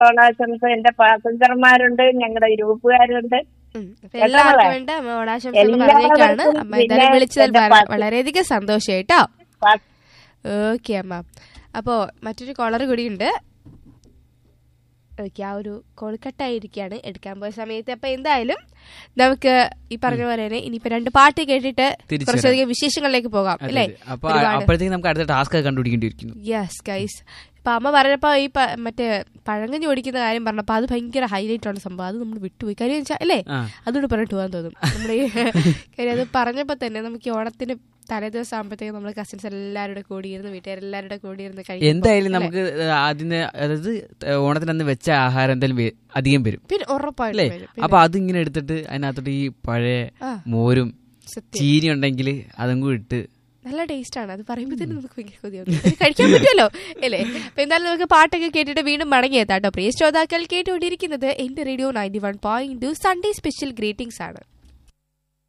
ഓണാശംസ എന്റെ പാസഞ്ചർമാരുണ്ട് ഞങ്ങളുടെ ഗ്രൂപ്പുകാരുണ്ട് ഉം. അപ്പൊ എല്ലാവർക്കും വേണ്ട അമ്മ ഓണാശംസകൾ പറഞ്ഞേക്കാണ് അമ്മ എന്തായാലും പിന്നെ വിളിച്ചതിൽ എന്റെ വള- പാട്ട്. വളരെയധികം സന്തോഷം കേട്ടോ പാ- ഓക്കെ അമ്മ അപ്പോ മറ്റൊരു കോളർ കൂടിയുണ്ട് ഓക്കെ ആ ഒരു കോൾ കട്ടായിരിക്കാണ് എടുക്കാൻ പോയ സമയത്ത് അപ്പൊ എന്തായാലും നമുക്ക് ഈ പറഞ്ഞ പോലെ തന്നെ ഇനിയിപ്പോ രണ്ട് പാട്ട് കേട്ടിട്ട് തിരിച്ചു കുറച്ചധികം വിശേഷങ്ങളിലേക്ക് പോകാം അതെ, അല്ലേ അതെ. അപ്പൊ ഒരുപാട്. അപ്പോഴത്തേക്ക് നമുക്ക് അടുത്ത ടാസ്ക് കണ്ടുപിടിക്കേണ്ടിയിരിക്കുന്നു യെസ് ഗൈസ് ഇപ്പൊ അമ്മ പറഞ്ഞപ്പോ ഈ പ- മറ്റേ പഴങ്കഞ്ഞി ഓടിക്കുന്ന കാര്യം പറഞ്ഞപ്പോ അത് ഭയങ്കര ഹൈലൈറ്റ് ആണ് സംഭവം അത് നമ്മൾ വിട്ടുപോയി കാര്യം വെച്ചാൽ അല്ലേ ആ. അതുകൊണ്ട് പറഞ്ഞിട്ട് പോകാൻ തോന്നും നമ്മുടെ ഈ കാര്യം അത് പറഞ്ഞപ്പോ തന്നെ നമുക്ക് ഈ ഓണത്തിന് തലേദിവസം ആകുമ്പോഴത്തേക്ക് നമ്മൾ കസിൻസ് എല്ലാവരുടെ കൂടി ഇരുന്ന് വീട്ടുകാരെല്ലാവരുടെ കൂടി ഇരുന്ന് കഴിക്കും എന്തായാലും നമുക്ക് അതിന് അതായത് ഓണത്തിന് അന്ന് വെച്ച ആഹാരം എന്തായാലും വെ- അധികം വരും പിന്നെ ഉറപ്പായിട്ടും അല്ലേ വരും. അപ്പൊ അതിങ്ങനെ എടുത്തിട്ട് അതിനകത്തോട്ട് ഈ പഴയ ആ. മോരും സത്യം ചീനി ഉണ്ടെങ്കിൽ അതും കൂടി ഇട്ട് നല്ല ടേസ്റ്റ് ആണ് അത് പറയുമ്പോൾ തന്നെ നമുക്ക് ഭയങ്കര കൊതിയാവും ഇത് കഴിക്കാൻ പറ്റുമല്ലോ അല്ലേ അപ്പൊ എന്തായാലും നമുക്ക് പാട്ടൊക്കെ കേട്ടിട്ട് വീണ്ടും മടങ്ങിയെത്താട്ടോ പ്രിയ ശ്രോതാക്കൾ കേട്ടുകൊണ്ടിരിക്കുന്നത് എന്റെ radio ninety one point Sunday special greetings ആണ്